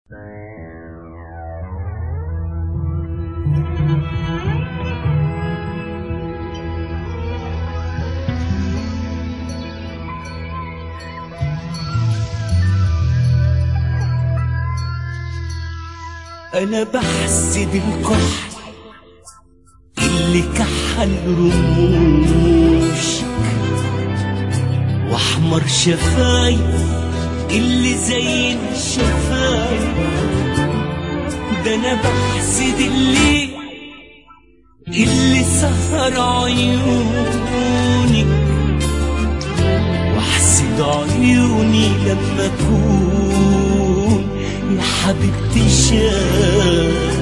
انا بحسد الكحل اللي كحل رموشك واحمر شفايف اللي زي الشفايف ده انا بحسد اللي اللي سهر عيوني واحسد عيوني لما اكون يا حبيبتي شاف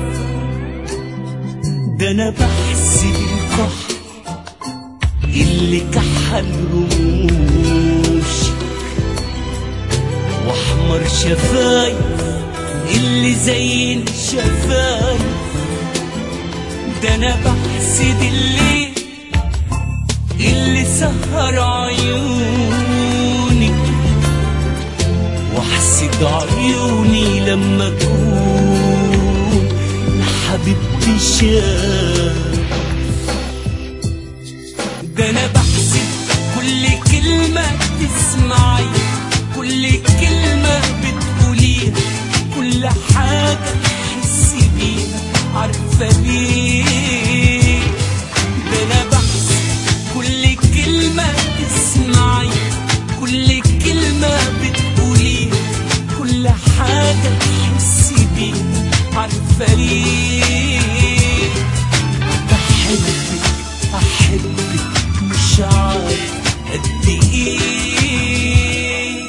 ده انا بحسد الكحل اللي كحل رموشك واحمر شفايف اللي زي الشفايف ده انا بحسد اللي اللي سهر عيوني واحسد عيوني لما اكون يا حبيبتي شاف ده انا بحسد كل كلمة تسمعي كل كلمة بتقوليها كل حاجة تحسي بيها عارفة ليه ده انا بحسد كل كلمة تسمعي كل كلمة بتقوليها كل حاجة تحسي بيها عارفة ليه بحبك أحبك مش عارف قد إيه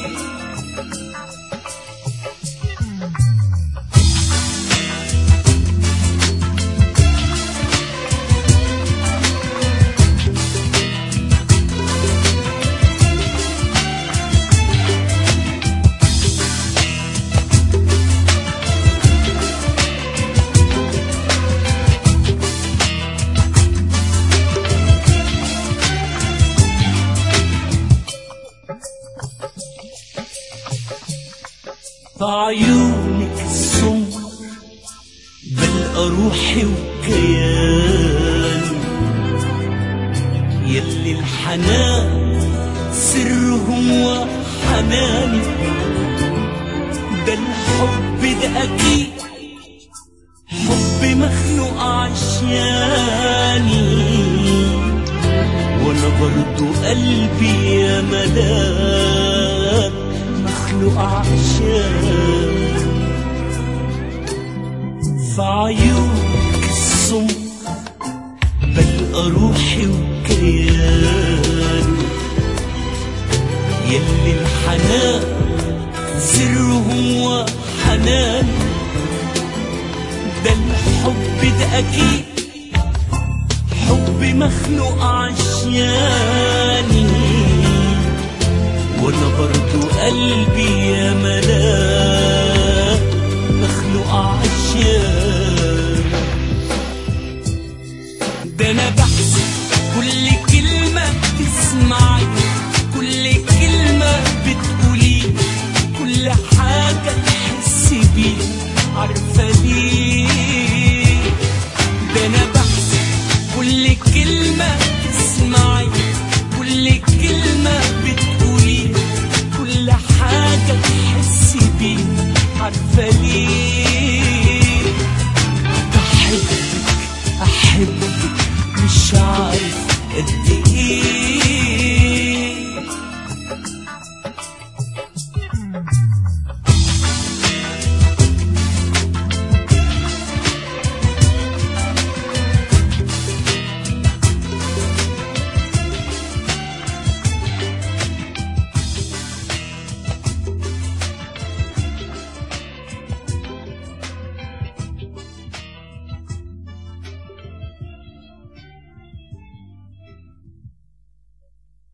بعيونك السمر بلقى روحي وكياني يلي الحنان سرهم وحناني ده الحب ده أكيد حب مخلوق عشاني وانا برضو قلبي يا ملاك مخلوق عشان في عيونك السمر بلقى روحي وكياني يلي الحنان سرهم وحنان ده الحب ده أكيد حب مخلوق عشاني وانا برضو قلبي يا ملاك مخلوق عشان ده انا بحسب كل كلمة بتسمعي كل كلمة بتقولي كل حاجة تحسي بيها عارفة ليه ده انا بحسب كل كلمة تسمعي كل كلمة بتقولي كل حاجة تحسي بيها عارفة ليه